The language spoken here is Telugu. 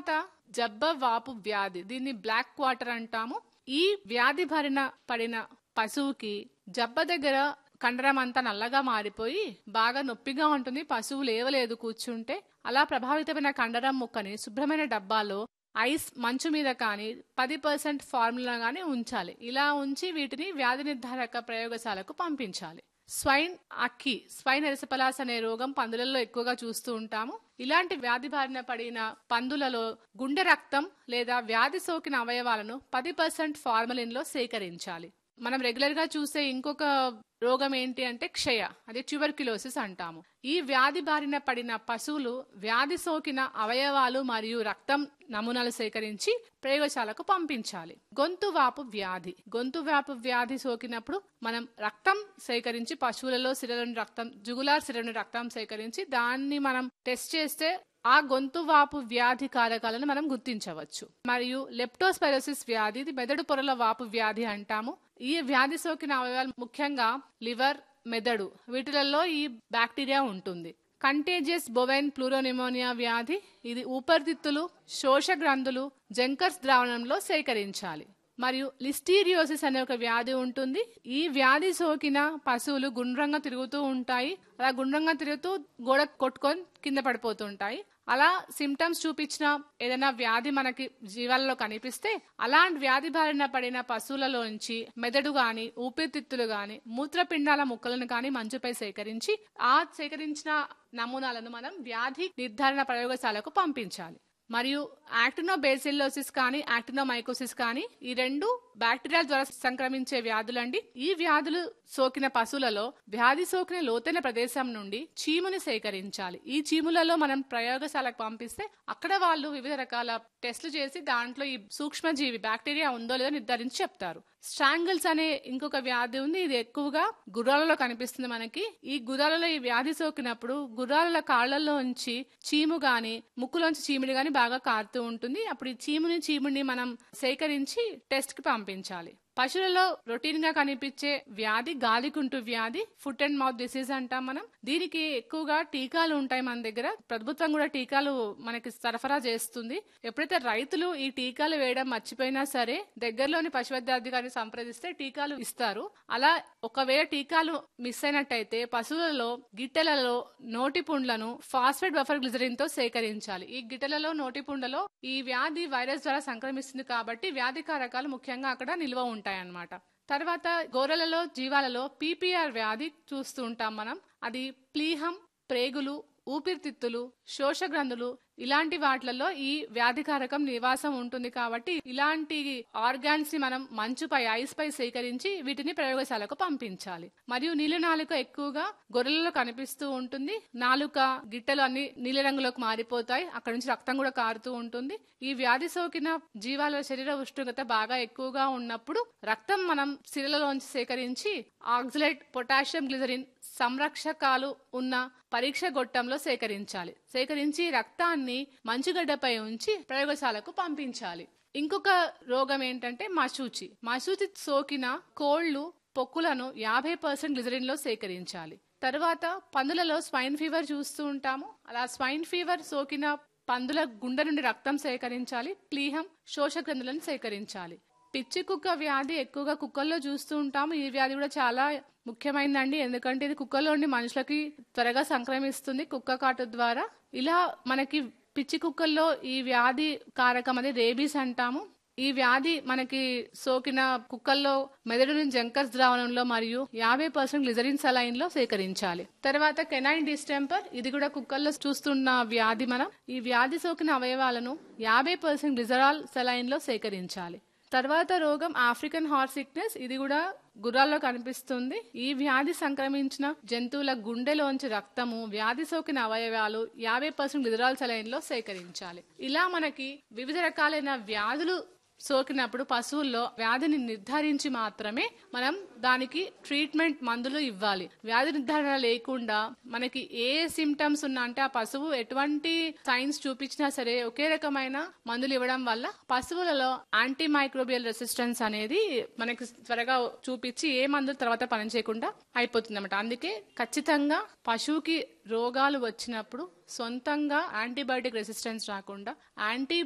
తర్వాత జబ్బ వాపు వ్యాధి దీన్ని బ్లాక్ క్వార్టర్ అంటాము ఈ వ్యాధి బారిన పడిన పశువుకి జబ్బ దగ్గర కండరం అంతా నల్లగా మారిపోయి బాగా నొప్పిగా ఉంటుంది పశువు లేవలేదు కూర్చుంటే అలా ప్రభావితమైన కండరం ముక్కని శుభ్రమైన డబ్బాలో ఐస్ మంచు మీద కానీ పది పర్సెంట్ ఫార్ములా కానీ ఉంచాలి ఇలా ఉంచి వీటిని వ్యాధి నిర్ధారక ప్రయోగశాలకు పంపించాలి స్వైన్ అక్కి స్వైన్ ఎరసపలాస్ అనే రోగం పందులలో ఎక్కువగా చూస్తూ ఉంటాము ఇలాంటి వ్యాధి బారిన పడిన పందులలో గుండె రక్తం లేదా వ్యాధి సోకిన అవయవాలను పది పర్సెంట్ ఫార్మలిన్ లో సేకరించాలి మనం రెగ్యులర్ గా చూసే ఇంకొక రోగం ఏంటి అంటే క్షయ అది ట్యూబర్క్యులోసిస్ అంటాము ఈ వ్యాధి బారిన పడిన పశువులు వ్యాధి సోకిన అవయవాలు మరియు రక్తం నమూనాలు సేకరించి ప్రయోగశాలకు పంపించాలి గొంతు వాపు వ్యాధి గొంతు వాపు వ్యాధి సోకినప్పుడు మనం రక్తం సేకరించి పశువులలో సిరలోని రక్తం జుగులార్ సిరలోని రక్తం సేకరించి దాన్ని మనం టెస్ట్ చేస్తే ఆ గొంతు వాపు వ్యాధి కారకాలను మనం గుర్తించవచ్చు మరియు లెప్టోస్పైరోసిస్ వ్యాధి ఇది మెదడు పొరల వాపు వ్యాధి అంటాము ఈ వ్యాధి సోకిన అవయవాలు ముఖ్యంగా లివర్ మెదడు వీటిలలో ఈ బ్యాక్టీరియా ఉంటుంది కంటేజియస్ బొవైన్ ప్లూరోనిమోనియా వ్యాధి ఇది ఊపిరితిత్తులు శోష గ్రంథులు జంకర్స్ ద్రావణంలో సేకరించాలి మరియు లిస్టీరియోసిస్ అనే ఒక వ్యాధి ఉంటుంది ఈ వ్యాధి సోకిన పశువులు గుండ్రంగా తిరుగుతూ ఉంటాయి అలా గుండ్రంగా తిరుగుతూ గోడ కొట్టుకొని కింద పడిపోతుంటాయి అలా సిమ్టమ్స్ చూపించిన ఏదైనా వ్యాధి మనకి జీవాలలో కనిపిస్తే అలాంటి వ్యాధి బారిన పడిన పశువులలోంచి మెదడు గాని ఊపిరితిత్తులు గాని మూత్రపిండాల ముక్కలను గాని మంచుపై సేకరించి ఆ సేకరించిన నమూనాలను మనం వ్యాధి నిర్ధారణ ప్రయోగశాలకు పంపించాలి మరియు యాక్టినోబేసిల్లోసిస్ కానీ యాక్టినోమైకోసిస్ కానీ ఈ రెండు బ్యాక్టీరియా ద్వారా సంక్రమించే వ్యాధులండి ఈ వ్యాధులు సోకిన పశువులలో వ్యాధి సోకిన లోతైన ప్రదేశం నుండి చీముని సేకరించాలి ఈ చీములలో మనం ప్రయోగశాలకు పంపిస్తే అక్కడ వాళ్ళు వివిధ రకాల టెస్టులు చేసి దాంట్లో ఈ సూక్ష్మజీవి బ్యాక్టీరియా ఉందో లేదో నిర్ధారించి చెప్తారు స్ట్రాంగిల్స్ అనే ఇంకొక వ్యాధి ఉంది ఇది ఎక్కువగా గుర్రాలలో కనిపిస్తుంది మనకి ఈ గుర్రాలలో ఈ వ్యాధి సోకినప్పుడు గుర్రాల కాళ్లలో ఉంచి చీము గాని ముక్కులోంచి చీమిడి గాని బాగా కారుతూ ఉంటుంది అప్పుడు ఈ చీముని చీముడిని మనం సేకరించి టెస్ట్ కి పంపించాలి పశువులలో రొటీన్ గా కనిపించే వ్యాధి గాలికుంటు వ్యాధి ఫుట్ అండ్ మౌత్ డిసీజ్ అంటాం మనం దీనికి ఎక్కువగా టీకాలు ఉంటాయి మన దగ్గర ప్రభుత్వం కూడా టీకాలు మనకి సరఫరా చేస్తుంది ఎప్పుడైతే రైతులు ఈ టీకాలు వేయడం మర్చిపోయినా సరే దగ్గరలోని పశువైద్యాధికారిని సంప్రదిస్తే టీకాలు ఇస్తారు అలా ఒకవేళ టీకాలు మిస్ అయినట్టయితే పశువులలో గిట్టెలలో నోటి పుండ్లను ఫాస్ఫేట్ బఫర్ గ్లిజరిన్ తో సేకరించాలి ఈ గిట్టెలలో నోటి పుండ్లలో ఈ వ్యాధి వైరస్ ద్వారా సంక్రమిస్తుంది కాబట్టి వ్యాధి కారకాలు ముఖ్యంగా అక్కడ నిల్వ ఉంటాయన్నమాట తర్వాత గోరెలలో జీవాలలో పీపీఆర్ వ్యాధి చూస్తూ ఉంటాం మనం అది ప్లీహం ప్రేగులు ఊపిరితిత్తులు శోషగ్రంథులు ఇలాంటి వాటిలలో ఈ వ్యాధికారకం నివాసం ఉంటుంది కాబట్టి ఇలాంటి ఆర్గాన్స్ ని మనం మంచుపై ఐస్ పై సేకరించి వీటిని ప్రయోగశాలకు పంపించాలి మరియు నీలి నాలుక ఎక్కువగా గొర్రెలలో కనిపిస్తూ ఉంటుంది నాలుక గిట్టెలు అన్ని నీలి రంగులోకి మారిపోతాయి అక్కడ నుంచి రక్తం కూడా కారుతూ ఉంటుంది ఈ వ్యాధి సోకిన జీవాల శరీర ఉష్ణోగ్రత బాగా ఎక్కువగా ఉన్నప్పుడు రక్తం మనం సిరలలోంచి సేకరించి ఆక్సిలేట్ పొటాషియం గ్లిజరిన్ సంరక్షకాలు ఉన్న పరీక్ష గొట్టంలో సేకరించాలి సేకరించి రక్తాన్ని మంచుగడ్డపై ఉంచి ప్రయోగశాలకు పంపించాలి ఇంకొక రోగం ఏంటంటే మశూచి మశూచి సోకిన కోళ్లు పొక్కులను యాభై పర్సెంట్ గ్లిజరిన్ లో సేకరించాలి తర్వాత పందులలో స్వైన్ ఫీవర్ చూస్తూ ఉంటాము అలా స్వైన్ ఫీవర్ సోకిన పందుల గుండె నుండి రక్తం సేకరించాలి ప్లీహం శోషగ్రంథులను సేకరించాలి పిచ్చి కుక్క వ్యాధి ఎక్కువగా కుక్కల్లో చూస్తూ ఉంటాము ఈ వ్యాధి కూడా చాలా ముఖ్యమైనదండి ఎందుకంటే ఇది కుక్కలో ఉండి మనుషులకి త్వరగా సంక్రమిస్తుంది కుక్క కాటు ద్వారా ఇలా మనకి పిచ్చి కుక్కల్లో ఈ వ్యాధి కారకం అది రేబీస్ అంటాము ఈ వ్యాధి మనకి సోకిన కుక్కల్లో మెదడు నుంచి జంకర్స్ ద్రావణంలో మరియు యాభై పర్సెంట్ గ్లిజరిన్ సలైన్ లో సేకరించాలి తర్వాత కెనైన్ డిస్టెంపర్ ఇది కూడా కుక్కల్లో చూస్తున్న వ్యాధి మనం ఈ వ్యాధి సోకిన అవయవాలను యాభై పర్సెంట్ గ్లిజరాల్ సలైన్ లో సేకరించాలి తర్వాత రోగం ఆఫ్రికన్ హార్ట్ సిక్నెస్ ఇది కూడా గుర్రాల్లో కనిపిస్తుంది ఈ వ్యాధి సంక్రమించిన జంతువుల గుండెలోంచి రక్తము వ్యాధి సోకిన అవయవాలు యాభై పర్సెంట్ లిజరాల్ సలైన్ లో సేకరించాలి ఇలా మనకి వివిధ రకాలైన వ్యాధులు సోకినప్పుడు పశువుల్లో వ్యాధిని నిర్ధారించి మాత్రమే మనం దానికి ట్రీట్మెంట్ మందులు ఇవ్వాలి వ్యాధి నిర్ధారణ లేకుండా మనకి ఏ సిమ్టమ్స్ ఉన్నా అంటే ఆ పశువు ఎటువంటి సైన్స్ చూపించినా సరే ఒకే రకమైన మందులు ఇవ్వడం వల్ల పశువులలో యాంటీ మైక్రోబియల్ రెసిస్టెన్స్ అనేది మనకి త్వరగా చూపించి ఏ మందులు తర్వాత పనిచేయకుండా అయిపోతుంది అనమాట అందుకే ఖచ్చితంగా పశువుకి రోగాలు వచ్చినప్పుడు సొంతంగా యాంటీబయాటిక్ రెసిస్టెన్స్ రాకుండా యాంటీ